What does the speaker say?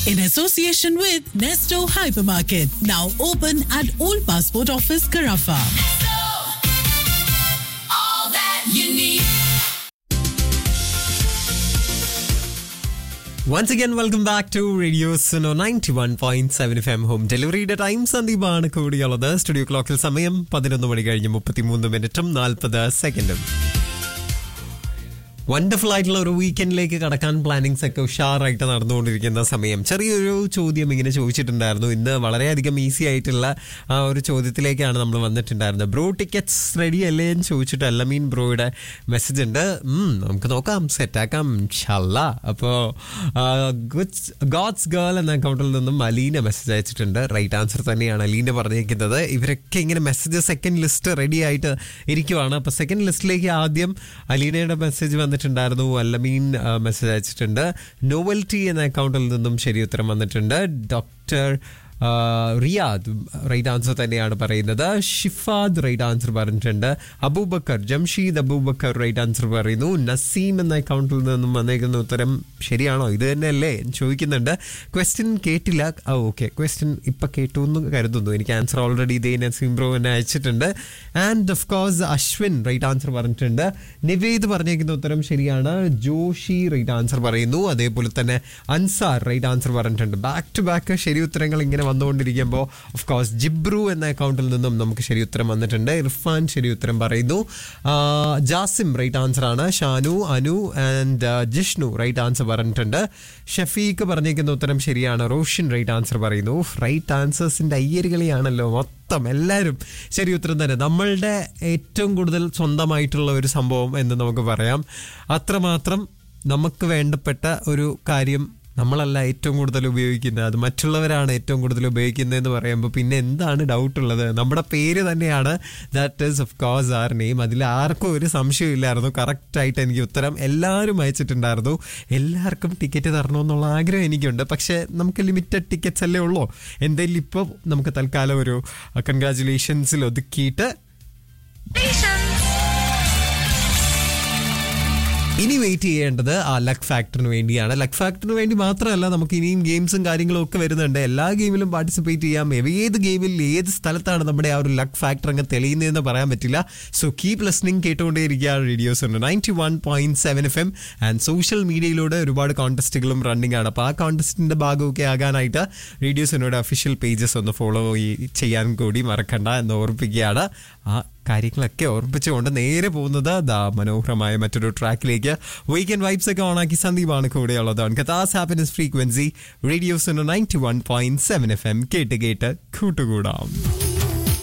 in association with Nesto Hypermarket, now open at Old Passport Office, Carafa. all that you need. Once again welcome back to radio Suno ninety one point seven F M home ഡെലിവറിയുടെ time സന്ദീപാണ് കൂടിയുള്ളത് studio ക്ലോക്കിൽ സമയം പതിനൊന്ന് മണി കഴിഞ്ഞ് മുപ്പത്തിമൂന്ന് മിനിറ്റും നാൽപ്പത് സെക്കൻഡും വണ്ടർഫുൾ ആയിട്ടുള്ള ഒരു വീക്കെൻഡിലേക്ക് കടക്കാൻ പ്ലാനിങ്സ് ഒക്കെ ഉഷാറായിട്ട് നടന്നുകൊണ്ടിരിക്കുന്ന സമയം ചെറിയൊരു ചോദ്യം ഇങ്ങനെ ചോദിച്ചിട്ടുണ്ടായിരുന്നു ഇന്ന് വളരെയധികം ഈസി ആയിട്ടുള്ള ആ ഒരു ചോദ്യത്തിലേക്കാണ് നമ്മൾ വന്നിട്ടുണ്ടായിരുന്നത് ബ്രോ ടിക്കറ്റ്സ് റെഡി അല്ലേ എന്ന് ചോദിച്ചിട്ട് അല്ലമീൻ ബ്രോയുടെ മെസ്സേജ് ഉണ്ട് ഉം, നമുക്ക് നോക്കാം സെറ്റാക്കാം ഷല്ല അപ്പോൾ ഗോഡ്സ് ഗേൾ എന്ന അക്കൗണ്ടിൽ നിന്നും അലീന മെസ്സേജ് അയച്ചിട്ടുണ്ട് റൈറ്റ് ആൻസർ തന്നെയാണ് അലീന പറഞ്ഞിരിക്കുന്നത് ഇവരൊക്കെ ഇങ്ങനെ മെസ്സേജ് സെക്കൻഡ് ലിസ്റ്റ് റെഡി ആയിട്ട് ഇരിക്കുവാണ് അപ്പോൾ സെക്കൻഡ് ലിസ്റ്റിലേക്ക് ആദ്യം അലീനയുടെ മെസ്സേജ് വന്നിട്ടുണ്ടായിരുന്നു അല്ലമീൻ മെസ്സേജ് അയച്ചിട്ടുണ്ട് നോവൽറ്റി എന്ന അക്കൗണ്ടിൽ നിന്നും ശരി ഉത്തരം വന്നിട്ടുണ്ട് ഡോക്ടർ ആ, റിയാദ് റൈറ്റ് ആൻസർ തന്നെയാണ് പറയുന്നത് ഷിഫാദ് റൈറ്റ് ആൻസർ പറഞ്ഞിട്ടുണ്ട് അബൂബക്കർ ജംഷീദ് അബൂബക്കർ റൈറ്റ് ആൻസർ പറയുന്നു നസീം എന്ന അക്കൗണ്ടിൽ നിന്നും വന്നേക്കുന്ന ഉത്തരം ശരിയാണോ ഇത് തന്നെയല്ലേ എന്ന് ചോദിക്കുന്നുണ്ട് ക്വസ്റ്റ്യൻ കേട്ടില്ല ആ ഓക്കെ ക്വസ്റ്റ്യൻ ഇപ്പം കേട്ടു എന്ന് കരുതുന്നു എനിക്ക് ആൻസർ ഓൾറെഡി ഇതേ നസീം ബ്രോ എന്നെ അയച്ചിട്ടുണ്ട് and of course Ashwin right answer പറഞ്ഞിട്ടുണ്ട് നിവേദ് പറഞ്ഞേക്കുന്ന ഉത്തരം ശരിയാണ് ജോഷി റൈറ്റ് ആൻസർ പറയുന്നു അതേപോലെ തന്നെ അൻസാർ റൈറ്റ് ആൻസർ പറഞ്ഞിട്ടുണ്ട് ബാക്ക് ടു ബാക്ക് ശരി ഉത്തരങ്ങൾ ഇങ്ങനെ വന്നുകൊണ്ടിരിക്കുമ്പോൾ ഓഫ് കോഴ്സ് ജിബ്രു എന്ന അക്കൗണ്ടിൽ നിന്നും നമുക്ക് ശരി ഉത്തരം വന്നിട്ടുണ്ട് ഇർഫാൻ ശരി ഉത്തരം പറയുന്നു ആ, ജാസിം റൈറ്റ് ആൻസർ ആണ് Shanu Anu and Jishnu right answer പറഞ്ഞിട്ടുണ്ട് ഷഫീഖ് പറഞ്ഞേക്കുന്ന ഉത്തരം ശരിയാണ് റോഷൻ റൈറ്റ് ആൻസർ പറയുന്നു റൈറ്റ് ആൻസേഴ്സിന്റെ അയ്യരുകളിയാണല്ലോ മൊത്തം എല്ലാവരും ശരി ഉത്തരം തന്നെ നമ്മളുടെ ഏറ്റവും കൂടുതൽ സ്വന്തമായിട്ടുള്ള ഒരു സംഭവം എന്ന് നമുക്ക് പറയാം അത്രമാത്രം നമുക്ക് വേണ്ടപ്പെട്ട ഒരു കാര്യം നമ്മളല്ല ഏറ്റവും കൂടുതൽ ഉപയോഗിക്കുന്നത് അത് മറ്റുള്ളവരാണ് ഏറ്റവും കൂടുതൽ ഉപയോഗിക്കുന്നതെന്ന് പറയുമ്പോൾ പിന്നെ എന്താണ് ഡൗട്ട് ഉള്ളത് നമ്മുടെ പേര് തന്നെയാണ് that is of course our name അതിൽ ആർക്കും ഒരു സംശയമില്ലായിരുന്നു കറക്റ്റായിട്ട് എനിക്ക് ഉത്തരം എല്ലാവരും അയച്ചിട്ടുണ്ടായിരുന്നു എല്ലാവർക്കും ടിക്കറ്റ് തരണമെന്നുള്ള ആഗ്രഹം എനിക്കുണ്ട് പക്ഷേ നമുക്ക് ലിമിറ്റഡ് ടിക്കറ്റ്സ് അല്ലേ ഉള്ളൂ എന്തായാലും ഇപ്പോൾ നമുക്ക് തൽക്കാലം ഒരു കൺഗ്രാറ്റുലേഷൻസിൽ ഒതുക്കിയിട്ട് ഇനി വെയിറ്റ് ചെയ്യേണ്ടത് ആ ലക്ക് ഫാക്ടറിന് വേണ്ടിയാണ് ലക്ക് ഫാക്ടറിന് വേണ്ടി മാത്രമല്ല നമുക്ക് ഇനിയും ഗെയിംസും കാര്യങ്ങളും ഒക്കെ വരുന്നുണ്ട് എല്ലാ ഗെയിമിലും പാർട്ടിസിപ്പേറ്റ് ചെയ്യാം ഏത് ഗെയിമിൽ ഏത് സ്ഥലത്താണ് നമ്മുടെ ആ ഒരു ലക്ക് ഫാക്ടർ അങ്ങ് തെളിയുന്നതെന്ന് പറയാൻ പറ്റില്ല സോ കീപ് ലിസ്ണിംഗ് കേട്ടുകൊണ്ടേയിരിക്കുക റേഡിയോസ് ഉണ്ട് ninety one point seven F M and social മീഡിയയിലൂടെ ഒരുപാട് കോൺടെസ്റ്റുകളും റണ്ണിംഗ് ആണ് അപ്പോൾ ആ കോൺടെസ്റ്റിന്റെ ഭാഗമൊക്കെ ആകാനായിട്ട് റേഡിയോസിനോട് ഒഫീഷ്യൽ പേജസ് ഒന്ന് ഫോളോ ചെയ്യാൻ കൂടി മറക്കണ്ട എന്ന് ഓർപ്പിക്കുകയാണ് ആ കാര്യങ്ങളൊക്കെ ഓർമ്മിച്ചുകൊണ്ട് നേരെ പോകുന്നത് ദാ മനോഹരമായ മറ്റൊരു ട്രാക്കിലേക്ക് വീക്കെൻഡ് വൈബ്സ് ഒക്കെ ഓണാക്കി സന്ദീപാണ് കൂടെയുള്ളത് Qatar's happiness frequency radios ninety one point seven F M കേട്ട് കേട്ട് കൂട്ടുകൂടാം